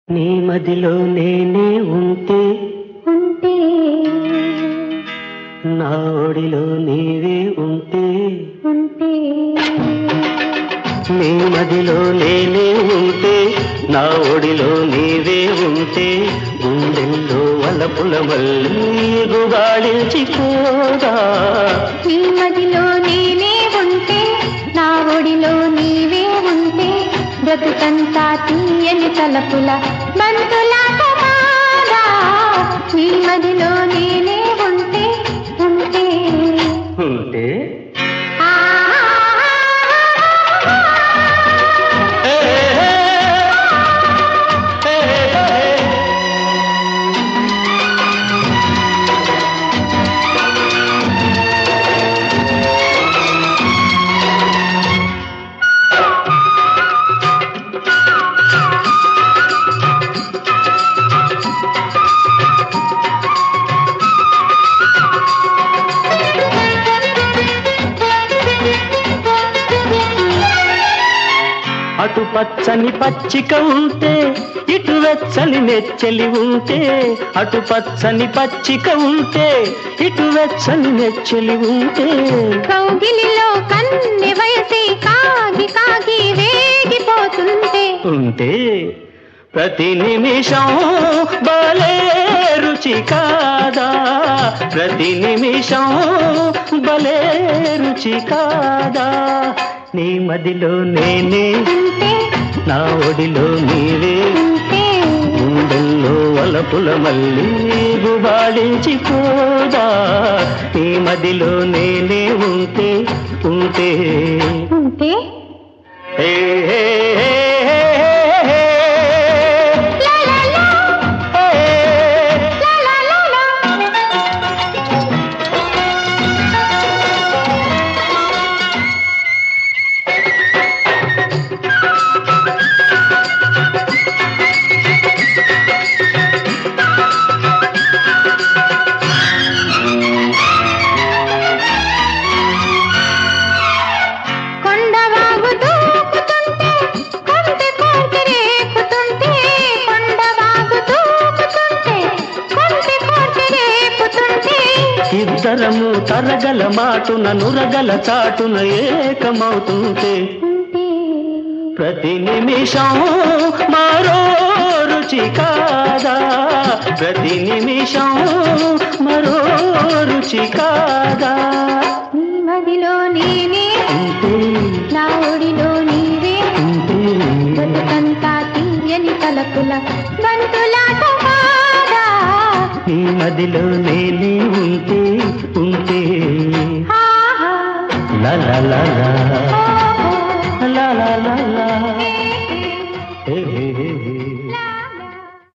నీ మదిలో నేనే ఉంటే ఉంటే నా ఒడిలో నీవే ఉంటే ఉంటే నీ మదిలో నేనే ఉంటే నా ఒడిలో నీవే ఉంటే గుండెల్లో వలపుల మళ్ళీ గుబాళించిపోదా నీ మదిలో నేనే ఉంటే నా ఒడిలో నీవే ఉంటే బ్రతుకంతా తీయని తలపుల బంతులాట కాదా నీ మదిలో నేనే ఉంటే ఉంటే ఉంటే ఆ హే, హే, హే, హే. అటు పచ్చని పచ్చిక ఉంటే ఇటు వెచ్చని నెచ్చెలి ఉంటే అటు పచ్చని పచ్చిక ఉంటే ఇటు వెచ్చని నెచ్చెలి ఉంటే కౌగిలిలో కన్నె వయసి కాగి కాగి వేగిపోతుంటే ఉంటే ప్రతి నిమిషం బలే రుచి కాదా ప్రతి నిమిషం బలే రుచి కాదా నీ మదిలో నేనే ఉంటే నా ఒడిలో నీవే ఉంటే గుండెల్లో వలపుల మళ్ళీ గుబాళించిపోదా ఈ మదిలో నేనే ఉంటే ఉంటే ఉంటే హే, హే, హే, హే, హే, లా లా లా, హే. లా లా లా లా. కొండవాగు దూకుతుంటే కొంటె కొంటె రేపుతుంటే కొండవాగు దూకుతుంటే కొంటె కొంటె రేపుతుంటే ఇద్దరము తరగల మాటున నురగల చాటున ఏకమవుతుంటే ఉంటే ప్రతి నిమిషం మరో రుచి కాదా ప్రతి నిమిషం మరో రుచి కాదా నీ మదిలో నేనే ఉంటే నా ఒడిలో నీవే ఉంటే బతుకంతా తీయని తలపుల బంతులాట కాదా నీ మదిలో నేనే ఉంటే ఉంటే ఆహా లా లా లా లా ఓహో లా లా లా లా ఏ, ఏ. హే, హే, హే.